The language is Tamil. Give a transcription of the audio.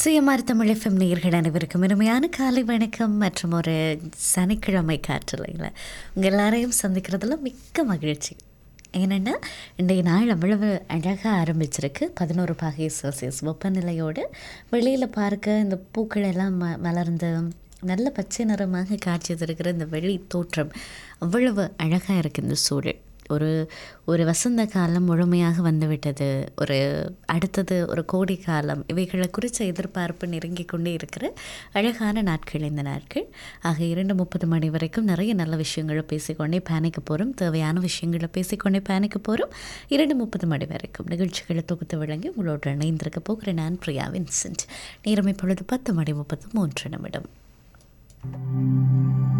சிஎம்ஆர் தமிழ் எஃப்எம் நேர்கள் அனைவருக்கும் இனிமையான காலை வணக்கம் மற்றும் ஒரு சனிக்கிழமை காற்றலையில் உங்கள் எல்லாரையும் சந்திக்கிறதுல மிக்க மகிழ்ச்சி ஏனென்னா இன்றைய நாள் அவ்வளவு அழகாக ஆரம்பிச்சிருக்கு பதினோரு பாகை செல்சியஸ் வெப்பநிலையோடு வெளியில் பார்க்க இந்த பூக்கள் எல்லாம் ம மலர்ந்து நல்ல பச்சை நிறமாக காட்சி தருகிற இந்த வெளி தோற்றம் அவ்வளவு அழகாக இருக்குது இந்த சூழல் ஒரு ஒரு வசந்த காலம் முழுமையாக வந்துவிட்டது ஒரு அடுத்தது ஒரு கோடை காலம் இவைகளை குறித்த எதிர்பார்ப்பு நெருங்கி கொண்டே இருக்கிற அழகான நாட்கள் இந்த நாட்கள் ஆக இரண்டு முப்பது மணி வரைக்கும் நிறைய நல்ல விஷயங்களை பேசிக்கொண்டே பயணிக்க போகிறோம் தேவையான விஷயங்களை பேசிக்கொண்டே பயணிக்க போகிறோம் இரண்டு முப்பது மணி வரைக்கும் நிகழ்ச்சிகளை தொகுத்து வழங்கி உங்களோடு இணைந்திருக்க போகிற நான் பிரியா வின்சென்ட் நேரம் இப்பொழுது பத்து மணி முப்பத்து மூன்று நிமிடம்